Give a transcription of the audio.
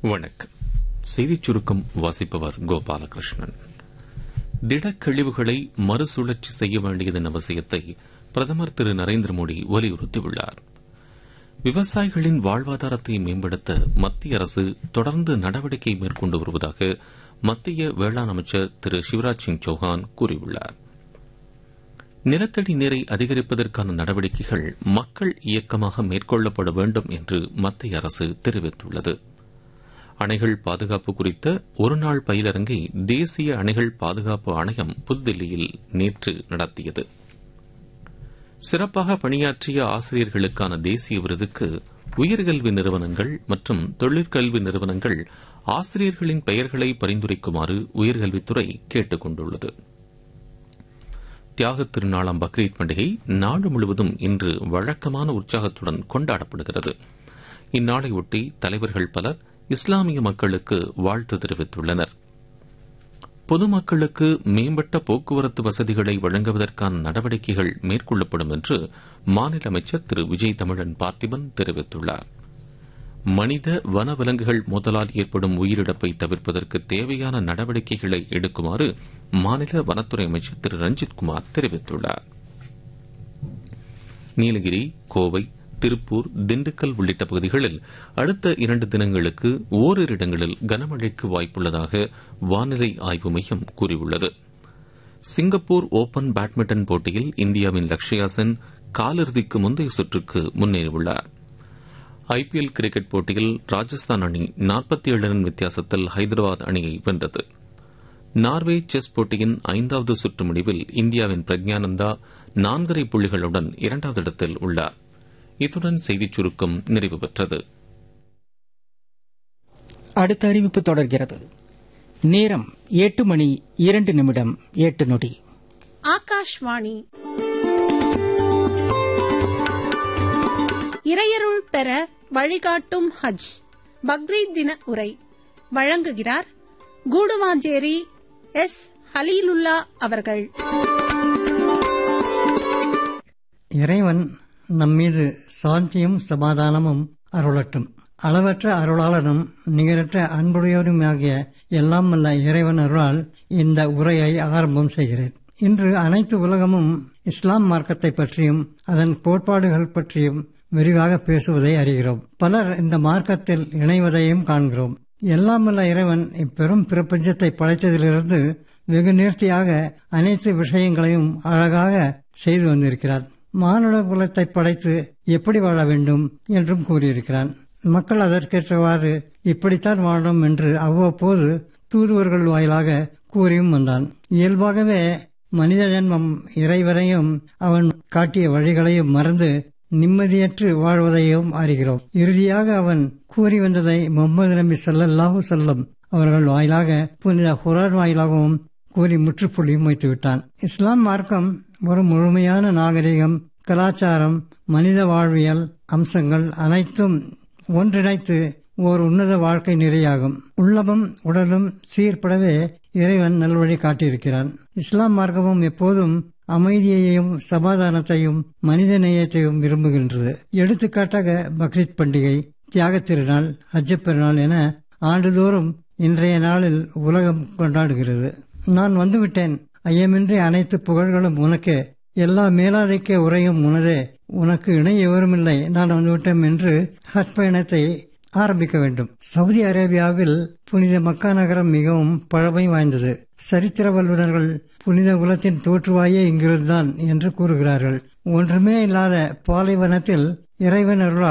வணக்கம் செய்திச் சுருக்கம் வாசிப்பவர் கோபாலகிருஷ்ணன் திடக்கழிவுகளை மறுசுழற்சி செய்ய வேண்டியதன் அவசியத்தை பிரதமர் திரு நரேந்திர மோடி வலியுறுத்தியுள்ளார் விவசாயிகளின் வாழ்வாதாரத்தை மேம்படுத்த மத்திய அரசு தொடர்ந்து நடவடிக்கை மேற்கொண்டு வருவதாக மத்திய வேளாண் அமைச்சர் திரு சிவராஜ் சிங் சௌஹான் கூறியுள்ளார் நிலத்தடி நீரை அதிகரிப்பதற்கான நடவடிக்கைகள் மக்கள் இயக்கமாக மேற்கொள்ளப்பட வேண்டும் என்று மத்திய அரசு தெரிவித்துள்ளது அணைகள் பாதுகாப்பு குறித்த ஒருநாள் பயிலரங்கை தேசிய அணைகள் பாதுகாப்பு ஆணையம் புதுதில்லியில் நேற்று நடத்தியது சிறப்பாக பணியாற்றிய ஆசிரியர்களுக்கான தேசிய விருதுக்கு உயர்கல்வி நிறுவனங்கள் மற்றும் தொழிற்கல்வி நிறுவனங்கள் ஆசிரியர்களின் பெயர்களை பரிந்துரைக்குமாறு உயர்கல்வித்துறை கேட்டுக் கொண்டுள்ளது தியாகத் திருநாளாம் பக்ரீத் பண்டிகை நாடு முழுவதும் இன்று வழக்கமான உற்சாகத்துடன் கொண்டாடப்படுகிறது இந்நாளையொட்டி தலைவர்கள் பலர் இஸ்லாமிய மக்களுக்கு வாழ்த்து தெரிவித்துள்ளனர் பொதுமக்களுக்கு மேம்பட்ட போக்குவரத்து வசதிகளை வழங்குவதற்கான நடவடிக்கைகள் மேற்கொள்ளப்படும் என்று மாநில அமைச்சர் திரு விஜய் தமிழன் பார்த்திபன் தெரிவித்துள்ளார் மனித வனவிலங்குகள் மோதலால் ஏற்படும் உயிரிழப்பை தவிர்ப்பதற்கு தேவையான நடவடிக்கைகளை எடுக்குமாறு மாநில வனத்துறை அமைச்சர் திரு ரஞ்சித்குமார் தெரிவித்துள்ளார் நீலகிரி கோவை திருப்பூர் திண்டுக்கல் உள்ளிட்ட பகுதிகளில் அடுத்த இரண்டு தினங்களுக்கு ஓரிரு இடங்களில் கனமழைக்கு வாய்ப்புள்ளதாக வானிலை ஆய்வு மையம் கூறியுள்ளது சிங்கப்பூர் ஓபன் பேட்மிண்டன் போட்டியில் இந்தியாவின் லக்ஷயா சென் காலிறுதிக்கு முந்தைய சுற்றுக்கு முன்னேறியுள்ளார் ஐபிஎல் கிரிக்கெட் போட்டியில் ராஜஸ்தான் அணி நாற்பத்தி ஏழு ரன் வித்தியாசத்தில் ஹைதராபாத் அணியை வென்றது நார்வே செஸ் போட்டியின் ஐந்தாவது சுற்று முடிவில் இந்தியாவின் பிரக்ஞானந்தா நான்கரை புள்ளிகளுடன் இரண்டாவது இடத்தில் உள்ளார் இத்துடன் செய்திச் சுருக்கம் நிறைவு பெற்றது அடுத்த அறிவிப்பு தொடர்கிறது நேரம் எட்டு மணி இரண்டு நிமிடம் எட்டு நொடி ஆகாஷ்வாணி இறையருள் பெற வழிகாட்டும் ஹஜ் பக்ரீத் தின உரை வழங்குகிறார் கூடுவாஞ்சேரி எஸ் ஹலீலுல்லா அவர்கள் இறைவன் நம்மீது சாந்தியும் சமாதானமும் அருளட்டும் அளவற்ற அருளாளனும் நிகரற்ற அன்புடையவருமாகிய எல்லாம் வல்ல இறைவன் அருளால் இந்த உரையை ஆரம்பம் செய்கிறேன் இன்று அனைத்து உலகமும் இஸ்லாம் மார்க்கத்தை பற்றியும் அதன் கோட்பாடுகள் பற்றியும் விரிவாக பேசுவதை அறிகிறோம் பலர் இந்த மார்க்கத்தில் இணைவதையும் காண்கிறோம் எல்லாம் வல்ல இறைவன் இப்பெரும் பிரபஞ்சத்தை படைத்ததிலிருந்து வெகு நேர்த்தியாக அனைத்து விஷயங்களையும் அழகாக செய்து வந்திருக்கிறார் மானுட குலத்தை படைத்து எப்படி வாழ வேண்டும் என்றும் கூறியிருக்கிறான் மக்கள் அதற்கேற்றவாறு இப்படித்தான் வாழும் என்று அவ்வப்போது தூதுவர்கள் வாயிலாக கூறியும் வந்தான் இயல்பாகவே மனித ஜென்மம் இறைவரையும் அவன் காட்டிய வழிகளையும் மறந்து நிம்மதியற்று வாழ்வதையும் அறிகிறோம் இறுதியாக அவன் கூறி வந்ததை முகமது நபி சல்லாஹூ செல்லம் அவர்கள் வாயிலாக புனித ஹுரார் வாயிலாகவும் கூறி முற்றுப்புள்ளியும் வைத்துவிட்டான் இஸ்லாம் மார்க்கம் ஒரு முழுமையான நாகரிகம் கலாச்சாரம் மனித வாழ்வியல் அம்சங்கள் அனைத்தும் ஒன்றிணைத்து ஓர் உன்னத வாழ்க்கை நிறையாகும் உள்ளமும் உடலும் சீர்படவே இறைவன் நல்வழி காட்டியிருக்கிறான் இஸ்லாம் மார்க்கமும் எப்போதும் அமைதியையும் சமாதானத்தையும் மனித நேயத்தையும் விரும்புகின்றது எடுத்துக்காட்டாக பக்ரீத் பண்டிகை தியாக திருநாள் ஹஜ்ஜ பெருநாள் என ஆண்டுதோறும் இன்றைய நாளில் உலகம் கொண்டாடுகிறது நான் வந்துவிட்டேன் ஐயமின்றி அனைத்து புகழ்களும் உனக்கு எல்லா மேலாதைக்க உரையும் உனதே உனக்கு இணை எவருமில்லை நான் வந்துவிட்டேன் என்று ஹஜ் பயணத்தை ஆரம்பிக்க வேண்டும் சவுதி அரேபியாவில் புனித மக்கா நகரம் மிகவும் பழமை வாய்ந்தது சரித்திர வல்லுநர்கள் புனித குலத்தின் தோற்றுவாயே இங்கிருந்துதான் என்று கூறுகிறார்கள் ஒன்றுமே இல்லாத பாலைவனத்தில் இறைவன் அருளால்